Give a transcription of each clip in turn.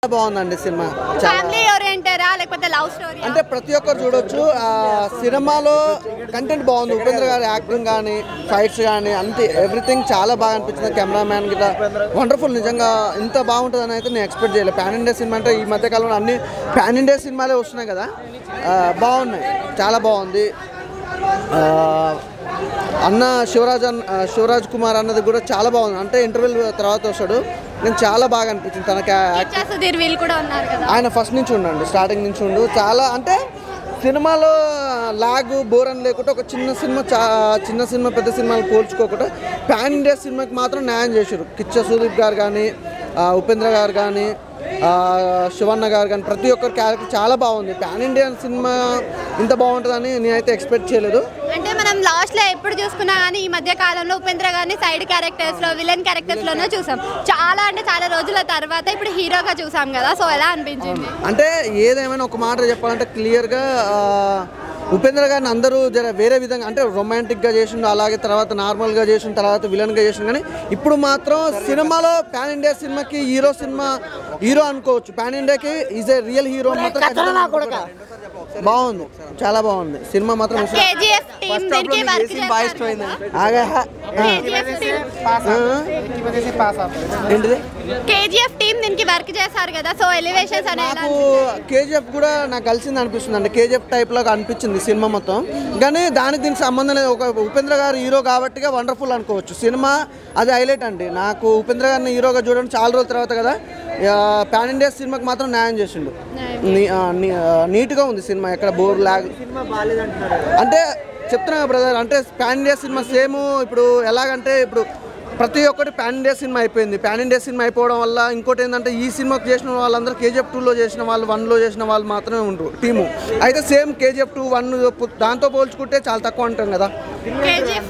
బాగుందండి సినిమా చాలా ఫ్యామిలీ ఓరియంటరా లేకపోతే లవ్ స్టోరీ అంటే ప్రతి ఒక్కరు చూడొచ్చు ఆ సినిమాలో కంటెంట్ బాగుంది ఉపేంద్ర గారి యాక్టింగ్ కానీ ఫైట్స్ కానీ అంతే ఎవ్రీథింగ్ చాలా బాగా అనిపించింది కెమెరామ్యాన్ గిట్లా వండర్ఫుల్ నిజంగా ఇంత బాగుంటుందని అయితే నేను ఎక్స్పెక్ట్ చేయలేదు ప్యాన్ ఇండియా సినిమా అంటే ఈ మధ్య కాలంలో అన్ని ప్యాన్ ఇండియా సినిమాలే వస్తున్నాయి కదా ఆ, బాగున్నాయి చాలా బాగుంది ఆ, అన్న శివరాజ్ అన్న ఆ, శివరాజ్ కుమార్ అన్నది కూడా చాలా బాగుంది అంటే ఇంటర్వ్యూల్ తర్వాత వస్తాడు నేను చాలా బాగా అనిపించింది తనకి యాక్టింగ్ కిచ్చా సుధీర్ వీళ్ళు కూడా ఉన్నారు కదా ఆయన ఫస్ట్ నుంచి ఉండండి స్టార్టింగ్ నుంచి ఉండు చాలా అంటే సినిమాలో లాగ్ బోర్ అని లేకుండా ఒక చిన్న సినిమా చా చిన్న సినిమా పెద్ద సినిమాలు పోల్చుకోకుండా ప్యాన్ ఇండియా సినిమాకి మాత్రం న్యాయం చేశారు కిచ్చ సుదీప్ గారు కానీ ఆ, ఉపేంద్ర గారు కానీ ఆ, శివన్న గారు కానీ ప్రతి ఒక్కరి క్యారెక్టర్ చాలా బాగుంది ప్యాన్ ఇండియన్ సినిమా ఇంత బాగుంటుందని నేనైతే ఎక్స్పెక్ట్ చేయలేదు అంటే మనం లాస్ట్ లో ఎప్పుడు చూసుకున్నా కానీ ఈ మధ్య కాలంలో ఉపేంద్ర గారిని సైడ్ క్యారెక్టర్స్ లో విలన్ క్యారెక్టర్స్ లోనే చూసాం చాలా అంటే చాలా రోజుల తర్వాత ఇప్పుడు హీరోగా చూసాం కదా సో ఎలా అనిపించింది అంటే ఏదేమైనా ఒక మాట చెప్పాలంటే క్లియర్గా ఉపేంద్ర గారిని అందరూ జర వేరే విధంగా అంటే రొమాంటిక్గా చేసిండు అలాగే తర్వాత నార్మల్గా చేసిన తర్వాత విలన్గా చేసిండు కానీ ఇప్పుడు మాత్రం సినిమాలో పాన్ ఇండియా సినిమాకి హీరో సినిమా హీరో అనుకోవచ్చు పాన్ ఇండియాకి ఈజ్ ఏ రియల్ హీరో మాత్రం ఖచ్చితంగా బాగుంది చాలా బాగుంది సినిమా మాత్రం అసలు- కేజీఎఫ్ టీమ్ దీనికి వర్క్ ఆగా కేజీఎఫ్ టీమ్ ఏంటిది కేజీఎఫ్ టీమ్ దీనికి వర్క్ చేశారు కదా సో ఎలివేషన్స్ అనేవి ఎలా నాకు కేజీఎఫ్ కూడా నాకు కలిసింది అనిపిస్తుంది అంటే కేజీఎఫ్ టైప్ లాగా అనిపించింది సినిమా మొత్తం కానీ దానికి దీనికి సంబంధం లేదు ఒక ఉపేంద్ర గారు హీరో కాబట్టిగా వండర్ఫుల్ అనుకోవచ్చు సినిమా అది హైలైట్ అండి నాకు ఉపేంద్ర గారిని హీరోగా చూడడం చాలా రోజుల తర్వాత కదా పాన్ ఇండియా సినిమాకి మాత్రం న్యాయం చేసిండు నీ- ఆ, నీ- ఆ, నీట్గా ఉంది సినిమా ఎక్కడ బోర్ లాగ్ అంటే చెప్తున్నా బ్రదర్ అంటే పాన్ ఇండియా సినిమా సేమ్ ఇప్పుడు ఎలాగంటే ఇప్పుడు ప్రతి ఒక్కటి పాన్ ఇండియా సినిమా అయిపోయింది పాన్ ఇండియా సినిమా అయిపోవడం వల్ల ఇంకోటి ఏంటంటే ఈ సినిమాకి చేసిన వాళ్ళందరూ కేజీఎఫ్ టూలో చేసిన వాళ్ళు వన్లో చేసిన వాళ్ళు మాత్రమే ఉండరు టీము అయితే సేమ్ కేజీఎఫ్ టూ వన్ దాంతో పోల్చుకుంటే చాలా తక్కువ అంటాం కదా కేజీఎఫ్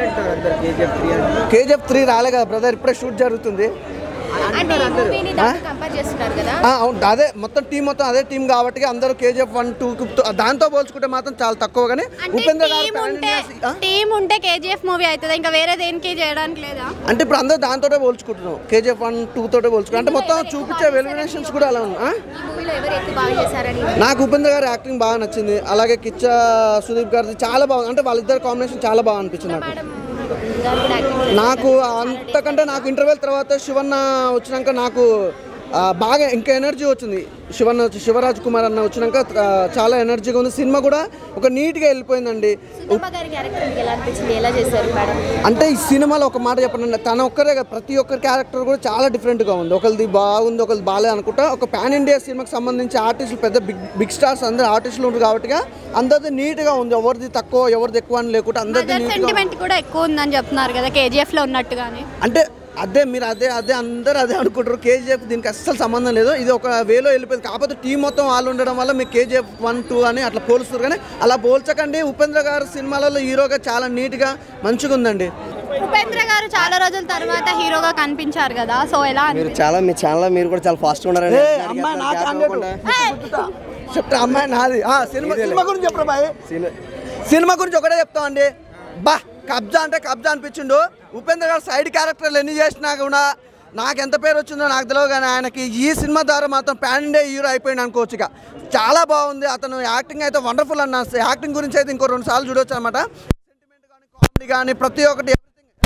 కేజీఎఫ్ త్రీ రాలే కదా బ్రదర్ ఇప్పుడే షూట్ జరుగుతుంది అంటే ఈ మూవీని దాంతో కంపేర్ చేస్తున్నారు కదా ఆ, అవును అదే మొత్తం టీం మొత్తం అదే టీం కాబట్టి అందరూ కేజీఎఫ్ వన్ టూ దాంతో పోల్చుకుంటే మాత్రం చాలా తక్కువ కానీ అంటే ఉపేంద్ర గారు టీం pan ఉంటే India సి- ఆ? టీం ఉంటే కేజీఎఫ్ మూవీ అవుతుంది ఇంకా వేరే దేనికి చేయడానికి లేదా అంటే ఇప్పుడు అందరూ దాంతోటే పోల్చుకుంటున్నాం కేజీఎఫ్ వన్ టూ తోటే పోల్చుకుంటాం అంటే మొత్తం చూపించే వెలిమినేషన్స్ కూడా అలా ఉంది ఆ? ఈ మూవీలో ఎవరు ఎక్కువ బాగా చేశారని నాకు ఉపేంద్ర గారి యాక్టింగ్ బాగా నచ్చింది అలాగే కిచ్చ సుదీప్ గారిది చాలా బాగుంది అంటే వాళ్ళిద్దరు కాంబినేషన్ చాలా బాగా అనిపించింది నాకు మేడం గారు కూడా యాక్టింగ్ నాకు అంతకంటే నాకు ఇంటర్వెల్ తర్వాత శివన్న వచ్చినాక నాకు ఆ, బాగా ఇంకా ఎనర్జీ వచ్చింది శివన్న వచ్చి శివరాజ్ కుమార్ అన్న వచ్చినాక ఆ, చాలా ఎనర్జీగా ఉంది సినిమా కూడా ఒక నీట్గా వెళ్ళిపోయిందండి సుధమ్మ గారి క్యారెక్టర్ మీకు ఎలా అనిపించింది ఎలా చేశారు మేడం అంటే ఈ సినిమాలో ఒక మాట చెప్పండి తన ఒక్కరే కాదు, ప్రతి ఒక్కరి క్యారెక్టర్ కూడా చాలా డిఫరెంట్గా ఉంది ఒకరిది బాగుంది ఒకరిది బాగాలేదు అనుకుంటా ఒక పాన్ ఇండియా సినిమాకి సంబంధించి ఆర్టిస్టులు పెద్ద బిగ్ బిగ్ స్టార్స్ అందరు ఆర్టిస్టులు ఉంటారు కాబట్టి అందరిది నీట్గా ఉంది ఎవరిది తక్కువ ఎవరిది ఎక్కువ అని లేకుండా అందరిది మదర్ నీట్గా సెంటిమెంట్ కూడా ఎక్కువ ఉందని చెప్తున్నారు కదా కేజీఎఫ్ లో ఉన్నట్టుగానే అంటే అదే మీరు అదే అదే అందరూ అదే అనుకుంటారు కేజీఎఫ్ దీనికి అస్సలు సంబంధం లేదు ఇది ఒక వేలో వెళ్ళిపోయింది కాకపోతే టీం మొత్తం వాళ్ళు ఉండడం వల్ల మీకు కేజీఎఫ్ వన్ టూ అని అట్లా పోలుస్తారు కానీ అలా పోల్చకండి ఉపేంద్ర గారు సినిమాలలో హీరోగా చాలా నీట్గా మంచిగా ఉందండి ఉపేంద్ర గారు చాలా రోజుల తర్వాత హీరోగా కనిపించారు కదా సో ఎలా మీరు అనిపించింది చాలా మీ ఛానల్ మీరు కూడా చాలా ఫాస్ట్ ఉన్నారండి ఏ, అమ్మాయి నా candidate. చెప్తా అమ్మాయి నాది ఆ, సినిమా సినిమా గురించి చెప్పరా బాయ్ సినిమా గురించి ఒకటే చెప్తాం అండి బా కబ్జా అంటే కబ్జా అనిపించిండు ఉపేంద్ర గారు సైడ్ క్యారెక్టర్లు ఎన్ని చేసినా కూడా నాకు ఎంత పేరు వచ్చిందో నాకు తెలియదు కానీ ఆయనకి ఈ సినిమా ద్వారా మాత్రం పాన్ ఇండియా హీరో అయిపోయింది అనుకోవచ్చు ఇక చాలా బాగుంది అతను యాక్టింగ్ అయితే వండర్ఫుల్ అన్న యాక్టింగ్ గురించి అయితే ఇంకో రెండు సార్లు చూడొచ్చు అనమాట సెంటిమెంట్ కానీ కామెడీ కానీ ప్రతి ఒక్కటి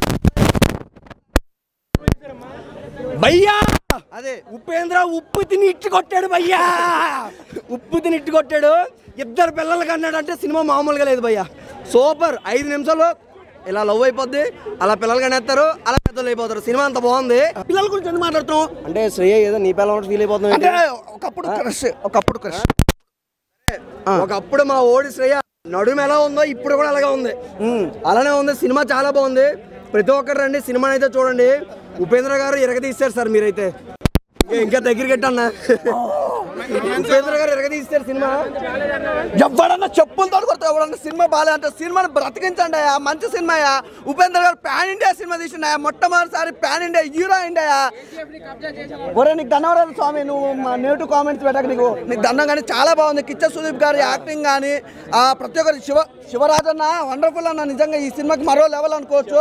భయ్యా అదే ఉపేంద్ర ఉప్పు తిని ఇట్టు కొట్టాడు భయ్యా ఉప్పు తిని ఇట్టు కొట్టాడు ఇద్దరు పిల్లలకి అన్నాడు అంటే సినిమా మామూలుగా లేదు భయ్యా సూపర్ ఐదు నిమిషాలు ఇలా లవ్ అయిపోద్ది అలా పిల్లలు కనేస్తారు అలా పెద్దలు అయిపోతారు సినిమా అంత బాగుంది పిల్లల గురించి ఎందుకు మాట్లాడుతున్నాం అంటే శ్రేయ ఏదో నీ పిల్లలు ఫీల్ అయిపోతుంది అంటే ఒకప్పుడు క్రష్ ఒకప్పుడు క్రష్ ఒకప్పుడు మా ఓడి శ్రేయ నడుము ఎలా ఉందో ఇప్పుడు కూడా అలాగే ఉంది అలానే ఉంది సినిమా చాలా బాగుంది ప్రతి ఒక్కరు రండి సినిమా అయితే చూడండి ఉపేంద్ర గారు ఎరగదీశారు సార్ మీరైతే ఇంకా దగ్గరికి అన్న ఉపేంద్ర గారు ఎరగదీశారు తీస్తారు సినిమా ఎవడన్నా చెప్పులతో కొడతా ఎవడన్నా సినిమా బాగాలంటే సినిమాని బ్రతికించండి అయ్యా మంచి సినిమా అయ్యా ఉపేంద్ర గారు పాన్ ఇండియా సినిమా తీసిండు అయ్యా మొట్టమొదటిసారి పాన్ ఇండియా హీరో అయింది అయ్యా ఒరే నీకు ధన్యవాదాలు స్వామి నువ్వు మా నేటివ్ కామెంట్స్ పెట్టక నీకు నీకు దండం కానీ చాలా బాగుంది కిచ్చ సుదీప్ గారి యాక్టింగ్ కానీ ఆ, ప్రతి ఒక్కరి శివ శివరాజన్న వండర్ఫుల్ అన్న నిజంగా ఈ సినిమాకి మరో లెవెల్ అనుకోవచ్చు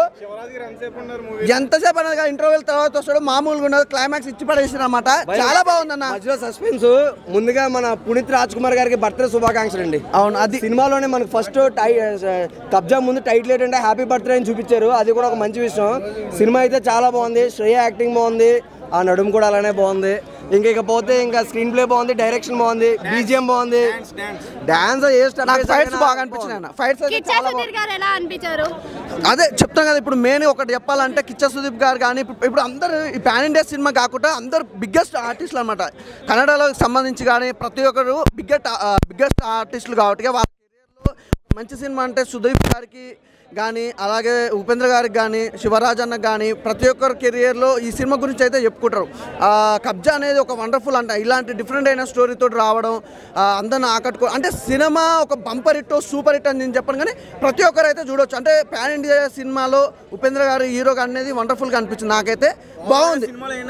ఎంతసేపు అనేది ఇంటర్వ్యూల తర్వాత వస్తాడు మామూలుగా ఉండదు క్లైమాక్స్ ఇచ్చి పడేసిన అనమాట చాలా బాగుందన్న మధ్యలో సస్పెన్స్ ముందుగా మన పునీత్ రాజ్ కుమార్ గారికి బర్త్డే శుభాకాంక్షలు అండి అవును అది సినిమాలోనే మనకు ఫస్ట్ టై కబ్జా ముందు టైటిల్ ఏంటంటే హ్యాపీ బర్త్డే అని చూపించారు అది కూడా ఒక మంచి విషయం సినిమా అయితే చాలా బాగుంది శ్రేయ యాక్టింగ్ బాగుంది ఆ నడుము కూడా అలానే బాగుంది ఇంకా ఇకపోతే ఇంకా స్క్రీన్ ప్లే బాగుంది డైరెక్షన్ బాగుంది బీజిఎం బాగుంది డాన్స్ ఏ step నాకు వేసినా ఫైట్స్ కానీ బాగా అనిపించినాయి అన్న ఫైట్స్ అయితే కిచ్చా చాలా సుధీర్ గారు ఎలా అనిపించారు అదే చెప్తాం కదా ఇప్పుడు మెయిన్ ఒకటి చెప్పాలంటే కిచ్చ సుదీప్ గారు కానీ ఇప్పుడు ఇప్పుడు అందరు ఈ పాన్ ఇండియా సినిమా కాకుండా అందరు బిగ్గెస్ట్ ఆర్టిస్టులు అనమాట కన్నడలో సంబంధించి కానీ ప్రతి ఒక్కరు బిగ్గెస్ట్ బిగ్గెస్ట్ ఆర్టిస్టులు కాబట్టి వాళ్ళ కెరియర్లో మంచి సినిమా అంటే సుదీప్ గారికి కానీ అలాగే ఉపేంద్ర గారికి కానీ శివరాజ్ అన్నకు కానీ ప్రతి ఒక్కరి కెరియర్లో ఈ సినిమా గురించి అయితే చెప్పుకుంటారు ఆ, కబ్జా అనేది ఒక వండర్ఫుల్ అంట ఇలాంటి డిఫరెంట్ అయిన స్టోరీతో రావడం ఆ, అందరిని ఆకట్టుకో అంటే సినిమా ఒక బంపర్ హిట్ సూపర్ హిట్ అని నేను చెప్పను కానీ ప్రతి ఒక్కరు అయితే చూడొచ్చు అంటే పాన్ ఇండియా సినిమాలో ఉపేంద్ర గారు హీరోగా అనేది వండర్ఫుల్గా అనిపించింది నాకైతే బాగుంది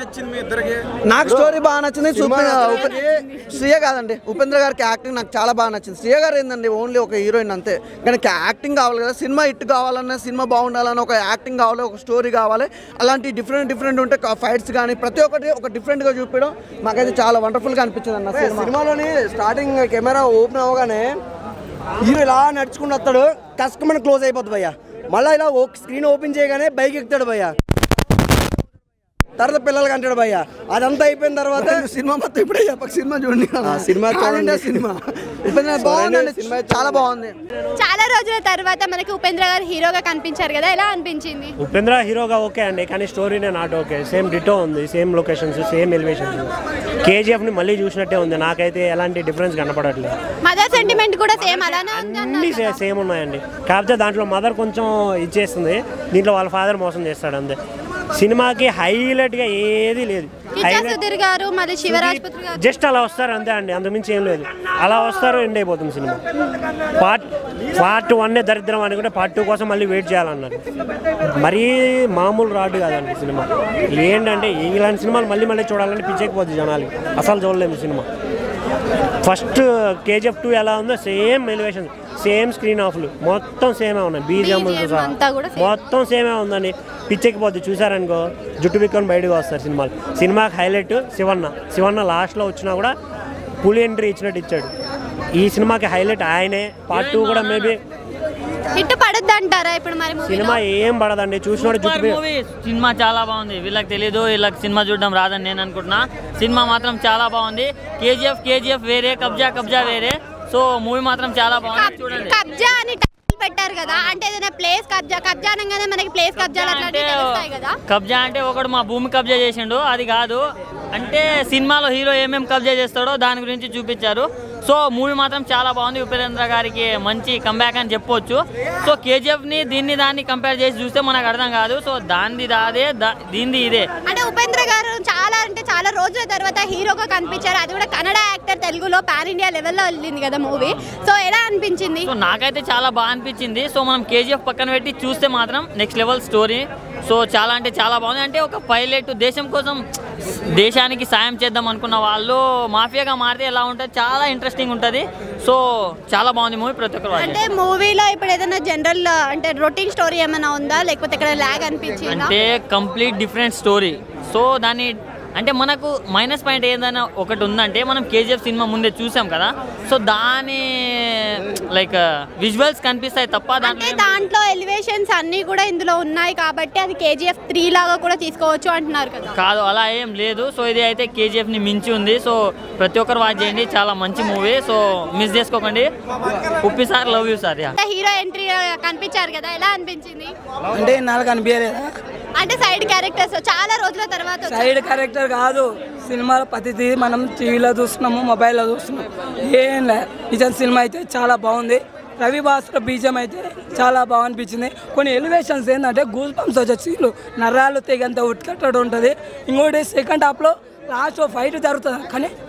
నాకు స్టోరీ బాగా నచ్చింది సూపర్ శ్రీయ కాదండి ఉపేంద్ర గారికి యాక్టింగ్ నాకు చాలా బాగా నచ్చింది శ్రీయ గారు ఏందండి ఓన్లీ ఒక హీరోయిన్ అంతే కానీ యాక్టింగ్ కావాలి కదా సినిమా హిట్ కావాలన్నా సినిమా బాగుండాలన్నా ఒక యాక్టింగ్ కావాలి ఒక స్టోరీ కావాలి అలాంటి డిఫరెంట్ డిఫరెంట్ ఉంటే ఫైట్స్ కానీ ప్రతి ఒక్కటి ఒక డిఫరెంట్గా చూపించడం మాకైతే చాలా వండర్ఫుల్గా అనిపించింది అన్న సినిమా సినిమాలోని స్టార్టింగ్ కెమెరా ఓపెన్ అవ్వగానే హీరో ఇలా నడుచుకుంటూ వస్తాడు కస్టమర్ క్లోజ్ అయిపోద్ది భయ్య మళ్ళీ ఇలా స్క్రీన్ ఓపెన్ చేయగానే బైక్ ఎక్కుతాడు భయ్య తర్వాత పిల్లలకి అంటాడు భయ్య అదంతా అయిపోయిన తర్వాత సినిమా మొత్తం ఇప్పుడే చెప్పక సినిమా చూడండి ఆ, సినిమా పాన్ ఇండియా చూడండి. సినిమా ఉపేంద్ర బాగుందండి సినిమా చాలా బాగుంది చాలా రోజుల తర్వాత మనకి ఉపేంద్ర గారు హీరోగా కనిపించారు కదా ఎలా అనిపించింది ఉపేంద్ర హీరోగా ఓకే అండి కానీ స్టోరీనే నాట్ ఓకే సేమ్ డిటో ఉంది సేమ్ లొకేషన్స్ సేమ్ ఎలివేషన్స్ కేజీఎఫ్ని మళ్ళీ చూసినట్టే ఉంది నాకైతే ఎలాంటి డిఫరెన్స్ కనపడట్లేదు మదర్ సెంటిమెంట్ కూడా సేమ్ అలానే ఉంది అన్ని అన్నారు కదా. సేమ్ ఉన్నాయండి కాకపోతే దాంట్లో మదర్ కొంచెం ఇచ్చేస్తుంది దీంట్లో వాళ్ళ ఫాదర్ మోసం చేస్తాడు అంతే సినిమాకి హైలైట్గా ఏది లేదు కిచ్చా సుధీర్ గారు మళ్ళీ శివరాజ్పుత్రి గారు జస్ట్ అలా వస్తారు అంతే అండి అంతకుమించి ఏం లేదు అలా వస్తారు ఎండ్ అయిపోతుంది సినిమా పార్ట్ పార్ట్ వన్నే దరిద్రం అనుకుంటే పార్ట్ టూ కోసం మళ్ళీ వెయిట్ చేయాలన్నారు మరీ మామూలు రాడు కాదండి సినిమా ఏంటంటే ఇలాంటి సినిమాలు మళ్ళీ మళ్ళీ చూడాలంటే పిచ్చెక్కిపోద్ది జనాలకి అసలు చూడలేము సినిమా ఫస్ట్ కేజీఎఫ్ టూ ఎలా ఉందో సేమ్ ఎలివేషన్ సేమ్ స్క్రీన్ ఆఫ్లు మొత్తం సేమే ఉన్నాయి బీజిఎంలు BGM సహా అంతా కూడా same. మొత్తం సేమే ఉందండి పిచ్చెక్కిపోద్ది చూసారనుకో జుట్టు పిక్కొని బయటకు వస్తారు సినిమాలు సినిమాకి హైలైట్ శివన్న శివన్న లాస్ట్లో వచ్చినా కూడా పులి ఎంట్రీ ఇచ్చినట్టు ఇచ్చాడు ఈ సినిమాకి హైలైట్ ఆయనే పార్ట్ టూ కూడా మేబీ హిట్ పడద్దు అంటారా ఇప్పుడు మరి movie లో? సినిమా ఏం పడదండి చూసినోడు జుట్టు సూపర్ పి- మూవీ సినిమా చాలా బాగుంది వీళ్ళకి తెలీదు వీళ్ళకి సినిమా చూడడం రాదని నేను అనుకుంటున్నా సినిమా మాత్రం చాలా బాగుంది కేజీఎఫ్ కేజీఎఫ్ వేరే కబ్జా కబ్జా వేరే సో మూవీ మాత్రం చాలా బాగుంది కబ్- చూడండి కబ్జా అని టైటిల్ పెట్టారు కదా అంటే ఏదైనా ప్లేస్ కబ్జా కబ్జా అనగానే మనకి ప్లేస్ కబ్జాలు అట్లాంటివి తెలుస్తాయి కదా కబ్జా అంటే ఒకడు మా భూమి కబ్జా చేసిండు అది కాదు అంటే సినిమాలో హీరో ఏమేమి కబ్జా చేస్తాడో దాని గురించి చూపించారు సో మూవీ మాత్రం చాలా బాగుంది ఉపేంద్ర గారికి మంచి కంబ్యాక్ అని చెప్పొచ్చు సో కేజీఎఫ్ని దీన్ని దాన్ని కంపేర్ చేసి చూస్తే మనకు అర్థం కాదు సో దానిది దాదే దా- దీనిది ఇదే అంటే ఉపేంద్ర గారు చాలా అంటే చాలా రోజుల తర్వాత హీరోగా కనిపించారు అది కూడా కన్నడ యాక్టర్ తెలుగులో పాన్ ఇండియా లెవెల్లో వెళ్ళింది కదా మూవీ సో ఎలా అనిపించింది సో నాకైతే చాలా బాగా అనిపించింది సో మనం కేజీఎఫ్ పక్కన పెట్టి చూస్తే మాత్రం నెక్స్ట్ లెవెల్ స్టోరీ సో చాలా అంటే చాలా బాగుంది అంటే ఒక పైలట్ దేశం కోసం దేశానికి సాయం చేద్దాం అనుకున్న వాళ్ళు మాఫియాగా మారితే ఎలా ఉంటుంది చాలా ఇంట్రెస్టింగ్ ఉంటుంది సో చాలా బాగుంది మూవీ ప్రతి ఒక్కరు watch అంటే మూవీలో ఇప్పుడు ఏదైనా జనరల్ అంటే రొటీన్ స్టోరీ ఏమైనా ఉందా లేకపోతే ఇక్కడ లాగ్ అనిపించిందా అంటే కంప్లీట్ డిఫరెంట్ స్టోరీ సో దాన్ని అంటే మనకు మైనస్ పాయింట్ ఏదైనా ఒకటి ఉందంటే మనం కేజీఎఫ్ సినిమా ముందే చూసాం కదా సో దాని లైక్ విజువల్స్ కనిపిస్తాయి తప్ప అంటే దాంట్లో ఏం- దాంట్లో ఎలివేషన్స్ అన్నీ కూడా ఇందులో ఉన్నాయి కాబట్టి అది కేజీఎఫ్ త్రీ లాగా కూడా తీసుకోవచ్చు అంటున్నారు కదా కాదు అలా ఏం లేదు సో ఇది అయితే కేజీఎఫ్ ని మించి ఉంది సో ప్రతి ఒక్కరు వాచ్ చేయండి చాలా మంచి మూవీ సో మిస్ చేసుకోకండి Uppi sir love you sir yeah hero entry కనిపించారు కదా ఎలా అనిపించింది అంటే నాకు అనిపించలేదా అంటే సైడ్ క్యారెక్టర్స్ చాలా రోజుల తర్వాత వచ్చారు. సైడ్ క్యారెక్టర్ కాదు సినిమాలో ప్రతిదీ మనం టీవీలో చూస్తున్నాము మొబైల్లో చూస్తున్నాము ఏం లే నిజం సినిమా అయితే చాలా బాగుంది రవి భాస్కర్ బీజం అయితే చాలా బాగా అనిపించింది కొన్ని ఎలివేషన్స్ ఏంటంటే గూస్ బంప్స్ వచ్చే సీన్లు నరాలు తెగంత ఉట్కట్టడు ఉంటుంది ఇంకోటి సెకండ్ హాఫ్లో లాస్ట్ ఫైట్ జరుగుతుంది కానీ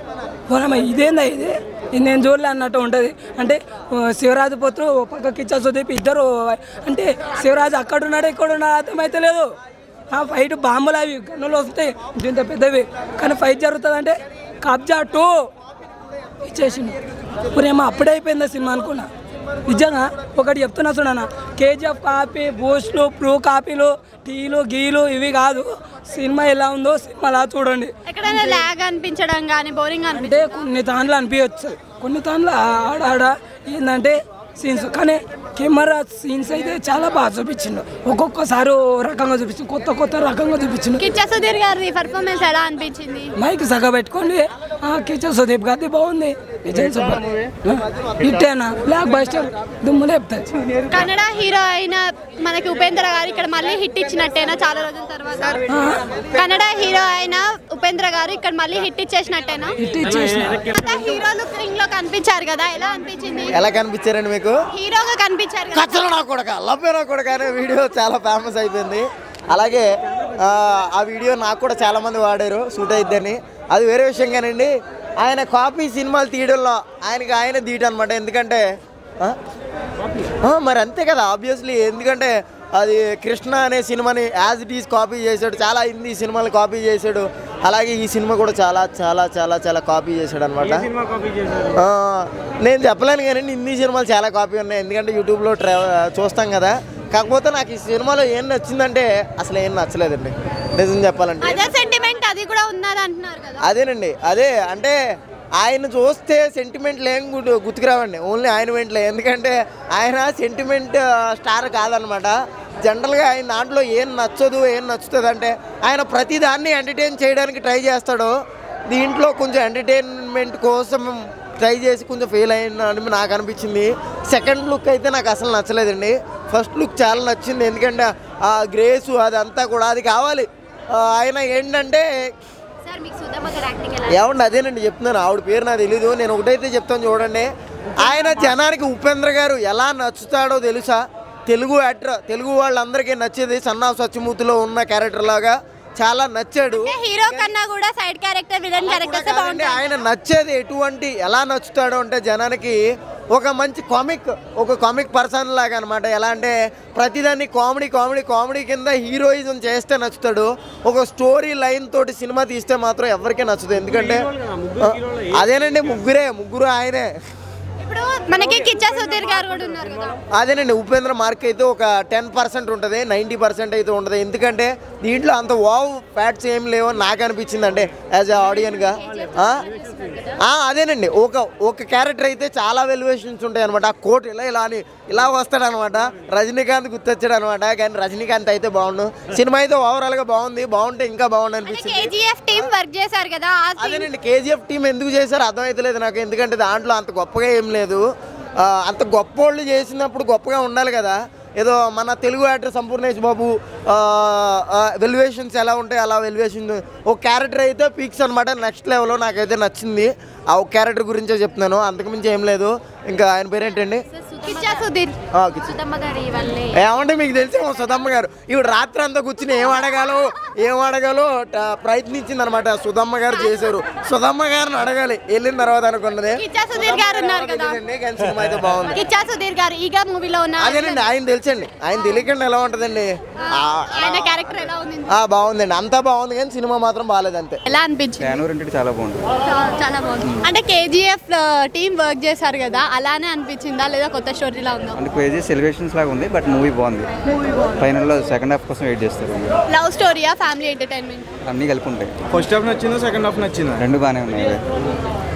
మనం ఇదేందా ఇది ఇది నేను చూడలే అన్నట్టు ఉంటుంది అంటే ఆ, శివరాజు పోతూ ఓ పక్కకి ఇచ్చా సుదీప్ ఇద్దరు అంటే శివరాజు అక్కడ ఉన్నాడు ఇక్కడ ఉన్నాడు అర్థమైతే లేదు ఆ ఫైట్ బాంబులు అవి గన్నులు వస్తాయి ఇంత పెద్దవి కానీ ఫైట్ జరుగుతుంది అంటే కబ్జా టూ ఇచ్చేసిండు ఇప్పుడేమో అప్పుడే అయిపోయిందా సినిమా అనుకున్నా నిజంగా ఒకటి చెప్తున్నా చూడన్న కేజీఎఫ్ కాపీ బూస్ట్లు ప్రూ కాపీలు టీలు గీలు ఇవి కాదు సినిమా ఎలా ఉందో సినిమా అలా చూడండి ఎక్కడైనా ల్యాగ్ అనిపించడం కానీ బోరింగ్ అంటే అనిపించడం కొన్ని తాన్లు అనిపించచ్చు కొన్ని తాన్లు ఆడ ఆడ ఏంటంటే సీన్స్ కానీ కెమెరా సీన్స్ అయితే చాలా బాగా చూపించిండు ఒక్కొక్కసారి ఓ రకంగా చూపించిండు కొత్త కొత్త రకంగా చూపించిండు కిచ్చా సుధీర్ గారి పర్ఫార్మెన్స్ ఎలా అనిపించింది మైక్ సగ పెట్టుకోండి ఆ కిచెన్ సుదీప్ గారి బాగుంది విజయ్ సూపర్ ఇట్టేనా బ్లాక్ బస్టర్ దుమ్ము లేపుతుంది కన్నడ హీరో అయిన మనకి ఉపేంద్ర గారు ఇక్కడ మళ్ళీ హిట్ ఇచ్చినట్టేనా చాలా రోజుల తర్వాత కన్నడ హీరో అయిన ఉపేంద్ర గారు ఇక్కడ మళ్ళీ హిట్ ఇచ్చేసినట్టేనా ఇట్టి ఇచ్చేసిన తర్వాత హీరో లుకింగ్ లో కనిపించారు కదా ఎలా అనిపించింది ఎలా కనిపించారండి మీకు హీరోగా కనిపించారు కదా కచ్చల నా కొడక లబ్బే నా కొడక అనే వీడియో చాలా ఫేమస్ అయిపోయింది అలాగే ఆ, ఆ వీడియో నాకు కూడా చాలా మంది వాడారు సూట్ అయిద్దని అది వేరే విషయం కానండి ఆయన కాపీ సినిమాలు తీయడంలో ఆయనకి ఆయన తీయటం అనమాట ఎందుకంటే ఆ? ఆ, మరి అంతే కదా ఆబ్వియస్లీ ఎందుకంటే అది కృష్ణ అనే సినిమాని యాజ్ ఇట్ ఈస్ కాపీ చేశాడు చాలా హిందీ సినిమాలు కాపీ చేశాడు అలాగే ఈ సినిమా కూడా చాలా చాలా చాలా చాలా కాపీ చేశాడు అనమాట నేను చెప్పలేను కానీ హిందీ సినిమాలు చాలా కాపీ ఉన్నాయి ఎందుకంటే యూట్యూబ్లో ట్రా చూస్తాం కదా కాకపోతే నాకు ఈ సినిమాలో ఏం నచ్చిందంటే అసలు ఏం నచ్చలేదండి నిజం చెప్పాలంటే అదే సెంటిమెంట్ అది కూడా ఉన్నది అంటున్నారు కదా అదేనండి అదే అంటే ఆయన చూస్తే సెంటిమెంట్లు ఏం గుర్తు- గుర్తుకురావండి ఓన్లీ ఆయన వెంటలే ఎందుకంటే ఆయన సెంటిమెంట్ స్టార్ కాదనమాట జనరల్గా ఆయన దాంట్లో ఏం నచ్చదు ఏం నచ్చుతుంది అంటే ఆయన ప్రతిదాన్ని ఎంటర్టైన్ చేయడానికి ట్రై చేస్తాడు దీంట్లో కొంచెం ఎంటర్టైన్మెంట్ కోసం ట్రై చేసి కొంచెం ఫెయిల్ అయిన నాకు అనిపించింది సెకండ్ లుక్ అయితే నాకు అసలు నచ్చలేదండి ఫస్ట్ లుక్ చాలా నచ్చింది ఎందుకంటే ఆ గ్రేసు అదంతా కూడా అది కావాలి ఆ, ఆయన ఏంటంటే సార్ మీకు సుధమ్మ గారి యాక్టింగ్ ఎలా ఏమండి అదేనండి చెప్తున్నాను ఆవిడ పేరు నాకు తెలీదు నేను ఒకటైతే చెప్తాను చూడండి ఆయన జనానికి ఉపేంద్ర గారు ఎలా నచ్చుతాడో తెలుసా తెలుగు యాక్టర్ తెలుగు వాళ్ళందరికీ నచ్చేది సన్నా సత్యమూర్తిలో ఉన్న క్యారెక్టర్ లాగా చాలా నచ్చాడు అంటే హీరో కన్నా కూడా సైడ్ క్యారెక్టర్ విలన్ క్యారెక్టర్స్ కాదండి, బాగుంటాయి ఆయన నచ్చేది ఎటువంటి ఎలా నచ్చుతాడో అంటే జనానికి ఒక మంచి కామిక్ ఒక కామిక్ పర్సన్ లాగా అనమాట ఎలా అంటే ప్రతిదాన్ని కామెడీ కామెడీ కామెడీ కింద హీరోయిజం చేస్తే నచ్చుతాడు ఒక స్టోరీ లైన్ తోటి సినిమా తీస్తే మాత్రం ఎవరికీ నచ్చదు ఎందుకంటే ఆ, అదేనండి ముగ్గురే ముగ్గురు ఆయనే ఇప్పుడు మనకి కిచ్చా సుధీర్ గారు కూడా ఉన్నారు కదా అదేనండి ఉపేంద్ర మార్క్ అయితే ఒక టెన్ పర్సెంట్ ఉంటుంది నైంటీ పర్సెంట్ అయితే ఉంటుంది ఎందుకంటే దీంట్లో అంత వావ్ ఫ్యాట్స్ ఏం లేవు అని నాకు అనిపించింది అంటే యాజ్ ఎ ఆడియన్గా అదేనండి ఒక ఒక క్యారెక్టర్ అయితే చాలా వెల్యువేషన్స్ ఉంటాయి అనమాట ఆ కోట్ ఇలా ఇలా అని ఇలా వస్తాడనమాట రజనీకాంత్ గుర్తొచ్చాడు అనమాట కానీ రజనీకాంత్ అయితే బాగుండు సినిమా అయితే ఓవరాల్గా బాగుంది బాగుంటే ఇంకా బాగుండు అనిపించింది కేజీఎఫ్ టీం వర్క్ చేశారు కదా ఆ scene- అదేనండి కేజీఎఫ్ టీం ఎందుకు చేశారో అర్థమైతలేదు నాకు ఎందుకంటే దాంట్లో అంత గొప్పగా ఏం లేదు ఆ, అంత గొప్ప వాళ్ళు చేసినప్పుడు గొప్పగా ఉండాలి కదా ఏదో మన తెలుగు యాక్టర్ సంపూర్ణేష్ బాబు వెల్యువేషన్స్ ఎలా ఉంటాయి అలా వెల్యువేషన్ ఒక క్యారెక్టర్ అయితే పీక్స్ అనమాట నెక్స్ట్ లెవెల్లో నాకైతే నచ్చింది ఆ ఒక క్యారెక్టర్ గురించే చెప్తున్నాను అంతకుమించి ఏం లేదు ఇంకా ఆయన పేరేంటండి కిచ్చా సుధీర్ ఆ, కిచ్చు. సుధమ్మ గారి వల్లే ఏమంటే మీకు తెలిసేమో సుధమ్మ గారు ఈవిడ రాత్రి అంతా కూర్చుని ఏం అడగాలో ఏం అడగాలో ట- ప్రయత్నించింది అనమాట సుధమ్మ గారు చేశారు సుధమ్మ గారిని అడగాలి వెళ్ళిన తర్వాత అనుకున్నది కిచ్చా సుధీర్ గారు ఉన్నారు కదా తెలియదండి, కానీ సినిమా అయితే బాగుంది కిచ్చా సుధీర్ గారు ఈగా మూవీలో ఉన్న అదేనండి ఆయన తెలుసండి ఆయన తెలియకుండా ఎలా ఉంటుందండి ఆ, ఆయన క్యారెక్టర్ ఎలా ఉంది ఆ, బాగుందండి అంతా బాగుంది కానీ సినిమా మాత్రం బాగాలేదు అంతే ఎలా అనిపించింది శానూర్ అంటే చాలా బాగుంటుంది చా- చాలా బాగుంది అంటే కేజీఎఫ్ టీం వర్క్ చేశారు కదా అలానే అనిపించిందా లేదా కొత్త స్టోరీలా ఉందా అంటే క్రేజీ సెలబ్రేషన్స్ లాగా ఉంది బట్ మూవీ బాగుంది ఫైనల్లో సెకండ్ హాఫ్ కోసం వెయిట్ చేస్తారు లవ్ స్టోరీయా ఫ్యామిలీ ఎంటర్టైన్మెంట్ అన్నీ కలిపి ఉంటాయి ఫస్ట్ హాఫ్ నచ్చిందా సెకండ్ హాఫ్ నచ్చిందా రెండు బాగానే ఉన్నాయి